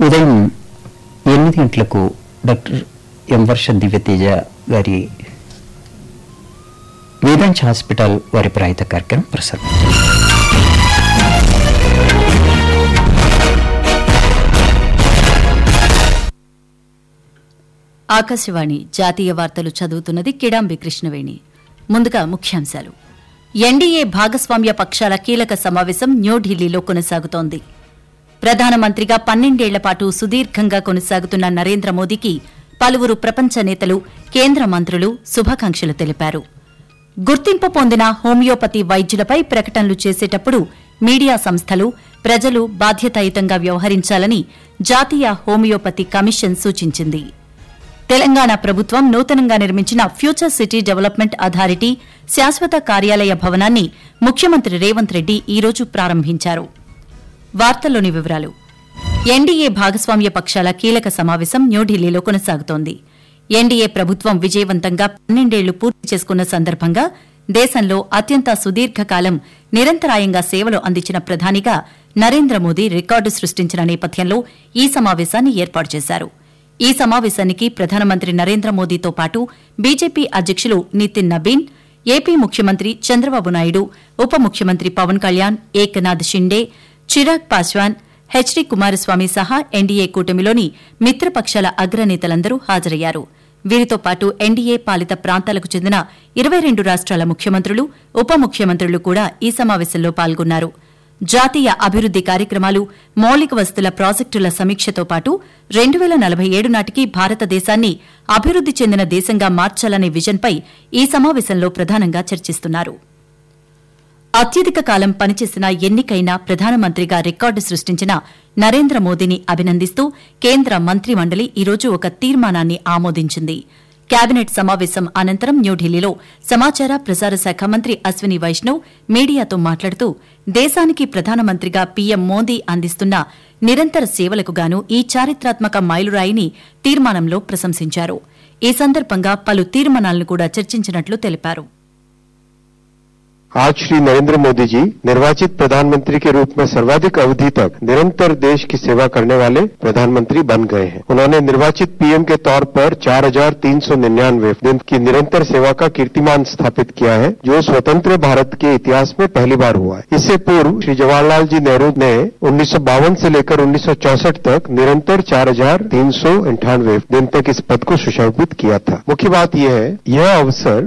ఉదయం ఎనిమిది గంటలకు డాక్టర్ ఎం వర్ష దివ్యతేజ గారి వేదాంశ హాస్పిటల్ వారి ప్రాయత కార్యక్రమం ప్రసారం ఆకాశవాణి జాతీయ వార్తలు చదువుతున్నది కిడాంబి కృష్ణవేణి ముందుగా ముఖ్యాంశాలు ఎన్డీఏ భాగస్వామ్య పక్షాల కీలక సమావేశం న్యూఢిల్లీలో కొనసాగుతోంది ప్రధానమంత్రిగా పన్నెండేళ్ల పాటు సుదీర్ఘంగా కొనసాగుతున్న నరేంద్ర మోదీకి పలువురు ప్రపంచ నేతలు కేంద్ర మంత్రులు శుభాకాంక్షలు తెలిపారు గుర్తింపు పొందిన హోమియోపతి వైద్యులపై ప్రకటనలు చేసేటప్పుడు మీడియా సంస్థలు ప్రజలు బాధ్యతాయుతంగా వ్యవహరించాలని జాతీయ హోమియోపతి కమిషన్ సూచించింది తెలంగాణ ప్రభుత్వం నూతనంగా నిర్మించిన ఫ్యూచర్ సిటీ డెవలప్మెంట్ అథారిటీ శాశ్వత కార్యాలయ భవనాన్ని ముఖ్యమంత్రి రేవంత్ రెడ్డి ఈ రోజు ప్రారంభించారు వార్తల్లోని వివరాలు ఎన్డీఏ భాగస్వామ్య పక్షాల కీలక సమావేశం న్యూఢిల్లీలో కొనసాగుతోంది ఎన్డీఏ ప్రభుత్వం విజయవంతంగా పన్నెండేళ్లు పూర్తి చేసుకున్న సందర్భంగా దేశంలో అత్యంత సుదీర్ఘకాలం నిరంతరాయంగా సేవలు అందించిన ప్రధానిగా నరేంద్ర మోదీ రికార్డు సృష్టించిన నేపథ్యంలో ఈ సమావేశాన్ని ఏర్పాటు చేశారు ఈ సమావేశానికి ప్రధానమంత్రి నరేంద్ర మోదీతో పాటు బీజేపీ అధ్యక్షులు నితిన్ నబీన్ ఏపీ ముఖ్యమంత్రి చంద్రబాబు నాయుడు ఉప ముఖ్యమంత్రి పవన్ కళ్యాణ్ ఏకనాథ్ షిండే చిరాగ్ పాస్వాన్ హెచ్డి కుమారస్వామి సహా ఎన్డీఏ కూటమిలోని మిత్రపక్షాల అగ్రనేతలందరూ హాజరయ్యారు వీరితో పాటు ఎన్డీఏ పాలిత ప్రాంతాలకు చెందిన ఇరవై రెండు రాష్ట్రాల ముఖ్యమంత్రులు ఉప ముఖ్యమంత్రులు కూడా ఈ సమావేశంలో పాల్గొన్నారు జాతీయ అభివృద్ది కార్యక్రమాలు మౌలిక వస్తుల ప్రాజెక్టుల సమీక్షతో పాటు రెండు వేల నలభై ఏడు నాటికి భారతదేశాన్ని అభివృద్ది చెందిన దేశంగా మార్చాలనే విజన్పై ఈ సమావేశంలో ప్రధానంగా చర్చిస్తున్నారు అత్యధిక కాలం పనిచేసిన ఎన్నికైన ప్రధానమంత్రిగా రికార్డు సృష్టించిన నరేంద్ర మోదీని అభినందిస్తూ కేంద్ర మంత్రి మండలి ఈరోజు ఒక తీర్మానాన్ని ఆమోదించింది కేబినెట్ సమావేశం అనంతరం న్యూఢిల్లీలో సమాచార ప్రసార శాఖ మంత్రి అశ్విని వైష్ణవ్ మీడియాతో మాట్లాడుతూ దేశానికి ప్రధానమంత్రిగా పీఎం మోదీ అందిస్తున్న నిరంతర సేవలకు గాను ఈ చారిత్రాత్మక మైలురాయిని తీర్మానంలో ప్రశంసించారు ఈ సందర్భంగా పలు తీర్మానాలను కూడా చర్చించినట్లు తెలిపారు आज श्री नरेंद्र मोदी जी निर्वाचित प्रधानमंत्री के रूप में सर्वाधिक अवधि तक निरंतर देश की सेवा करने वाले प्रधानमंत्री बन गए हैं उन्होंने निर्वाचित पीएम के तौर पर चार हजार तीन सौ निन्यानवे दिन की निरंतर सेवा का कीर्तिमान स्थापित किया है जो स्वतंत्र भारत के इतिहास में पहली बार हुआ है इससे पूर्व श्री जवाहरलाल जी नेहरू ने उन्नीस से लेकर उन्नीस तक निरंतर चार हजार तीन सौ अंठानवे दिन तक इस पद को सुशोभित किया था मुख्य बात यह है यह अवसर